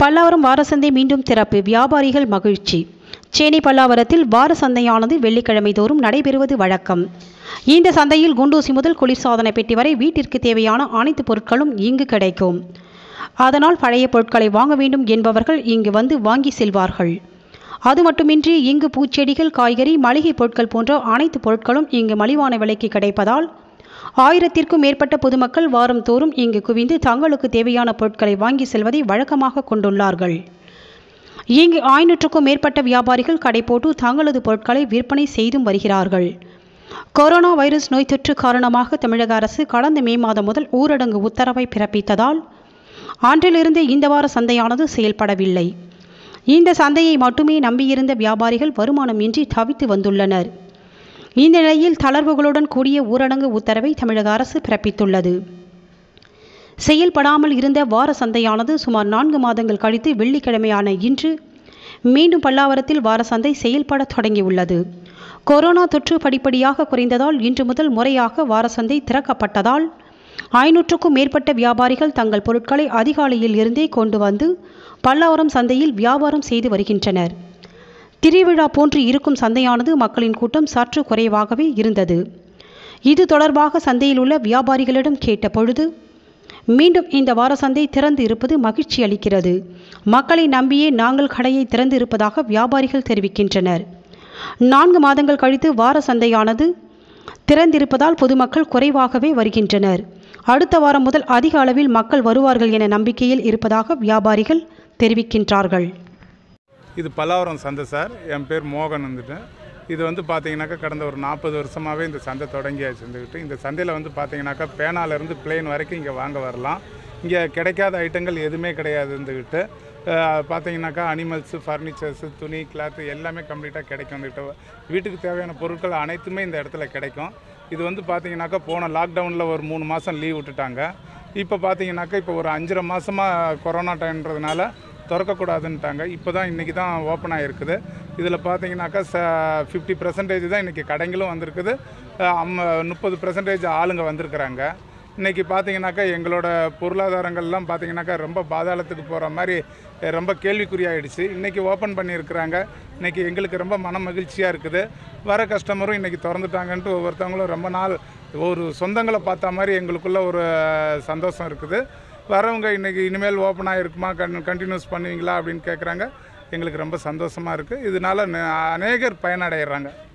பல்லாவரம் வாரசந்தை மீண்டும் திறப்பு வியாபாரிகள் மகிழ்ச்சி சேனை பல்லாவரத்தில் வார சந்தையானது வெள்ளிக்கிழமை தோறும் நடைபெறுவது வழக்கம் இந்த சந்தையில் குண்டூசி முதல் குளிர்சாதன பெட்டி வரை வீட்டிற்கு தேவையான அனைத்து பொருட்களும் இங்கு கிடைக்கும் அதனால் பழைய பொருட்களை வாங்க வேண்டும் என்பவர்கள் இங்கு வந்து வாங்கி செல்வார்கள் அது மட்டுமின்றி இங்கு பூச்செடிகள் காய்கறி மளிகை பொருட்கள் போன்ற அனைத்து பொருட்களும் இங்கு மலிவான விலைக்கு கிடைப்பதால் ஆயிரத்திற்கும் மேற்பட்ட பொதுமக்கள் வாரம் தோறும் இங்கு குவிந்து தங்களுக்கு தேவையான பொருட்களை வாங்கி செல்வதை வழக்கமாக கொண்டுள்ளார்கள் இங்கு ஐநூற்றுக்கும் மேற்பட்ட வியாபாரிகள் கடை போட்டு தங்களது பொருட்களை விற்பனை செய்தும் வருகிறார்கள் கொரோனா வைரஸ் நோய் தொற்று காரணமாக தமிழக அரசு கடந்த மே மாதம் முதல் ஊரடங்கு உத்தரவை பிறப்பித்ததால் அன்றிலிருந்து இந்த வார சந்தையானது செயல்படவில்லை இந்த சந்தையை மட்டுமே நம்பியிருந்த வியாபாரிகள் வருமானமின்றி தவித்து வந்துள்ளனர் இந்த நிலையில் தளர்வுகளுடன் கூடிய ஊரடங்கு உத்தரவை தமிழக அரசு பிறப்பித்துள்ளது செயல்படாமல் இருந்த வார சந்தையானது சுமார் நான்கு மாதங்கள் கழித்து வெள்ளிக்கிழமையான இன்று மீண்டும் பல்லாவரத்தில் வார சந்தை செயல்பட தொடங்கியுள்ளது கொரோனா தொற்று படிப்படியாக குறைந்ததால் இன்று முதல் முறையாக வார சந்தை திறக்கப்பட்டதால் ஐநூற்றுக்கும் மேற்பட்ட வியாபாரிகள் தங்கள் பொருட்களை அதிகாலையில் இருந்தே கொண்டு வந்து பல்லாவரம் சந்தையில் வியாபாரம் செய்து வருகின்றனர் திருவிழா போன்று இருக்கும் சந்தையானது மக்களின் கூட்டம் சற்று குறைவாகவே இருந்தது இது தொடர்பாக சந்தையில் உள்ள வியாபாரிகளிடம் கேட்ட பொழுது மீண்டும் இந்த வார சந்தை திறந்து இருப்பது மகிழ்ச்சி அளிக்கிறது மக்களை நம்பியே நாங்கள் கடையை திறந்து இருப்பதாக வியாபாரிகள் தெரிவிக்கின்றனர் நான்கு மாதங்கள் கழித்து வார சந்தையானது திறந்திருப்பதால் பொதுமக்கள் குறைவாகவே வருகின்றனர் அடுத்த வாரம் முதல் அதிக அளவில் மக்கள் வருவார்கள் என நம்பிக்கையில் இருப்பதாக வியாபாரிகள் தெரிவிக்கின்றார்கள் இது பல்லாவரம் சந்தை சார் என் பேர் மோகன் வந்துட்டு இது வந்து பார்த்தீங்கன்னாக்கா கடந்த ஒரு நாற்பது வருஷமாகவே இந்த சந்தை தொடங்கியாச்சு இருந்துக்கிட்டு இந்த சந்தையில் வந்து பார்த்தீங்கன்னாக்கா பேனாலேருந்து பிளேன் வரைக்கும் இங்கே வாங்க வரலாம் இங்கே கிடைக்காத ஐட்டங்கள் எதுவுமே கிடையாது இருந்துக்கிட்டு அஹ், பார்த்தீங்கன்னாக்கா அனிமல்ஸு ஃபர்னிச்சர்ஸு துணி கிளாத்து எல்லாமே கம்ப்ளீட்டாக கிடைக்கும் வந்துக்கிட்டு வீட்டுக்கு தேவையான பொருட்கள் அனைத்துமே இந்த இடத்துல கிடைக்கும் இது வந்து பார்த்தீங்கன்னாக்கா போன லாக்டவுனில் ஒரு மூணு மாதம் லீவ் விட்டுட்டாங்க இப்போ பார்த்தீங்கன்னாக்கா இப்போ ஒரு அஞ்சரை மாதமாக கொரோனா டைம்ன்றதுனால திறக்கக்கூடாதுன்ட்டாங்க இப்போ தான் இன்றைக்கி தான் ஓப்பன் ஆகிருக்குது இதில் பார்த்தீங்கன்னாக்கா ச ஃபிஃப்டி பர்சன்டேஜ் தான் இன்றைக்கி கடைங்களும் வந்திருக்குது அஹ் அம்ம முப்பது பர்சன்டேஜ் ஆளுங்க வந்திருக்கிறாங்க இன்றைக்கி பார்த்தீங்கன்னாக்கா எங்களோட பொருளாதாரங்கள்லாம் பார்த்தீங்கன்னாக்கா ரொம்ப பாதாளத்துக்கு போகிற மாதிரி அஹ் ரொம்ப கேள்விக்குறியாயிடுச்சு இன்றைக்கி ஓப்பன் பண்ணியிருக்கிறாங்க இன்றைக்கி எங்களுக்கு ரொம்ப மன மகிழ்ச்சியாக இருக்குது வர கஸ்டமரும் இன்றைக்கி திறந்துட்டாங்கன்ட்டு ஒவ்வொருத்தவங்களும் ரொம்ப நாள் ஒரு சொந்தங்களை பார்த்த மாதிரி எங்களுக்குள்ள ஒரு சந்தோஷம் இருக்குது வரவங்க இன்றைக்கி இனிமேல் ஓப்பனாக இருக்குமா கன் கண்டினியூஸ் பண்ணுவீங்களா அப்படின்னு கேட்குறாங்க எங்களுக்கு ரொம்ப சந்தோஷமாக இருக்குது இதனால் ந- அநேகர் பயனடைகிறாங்க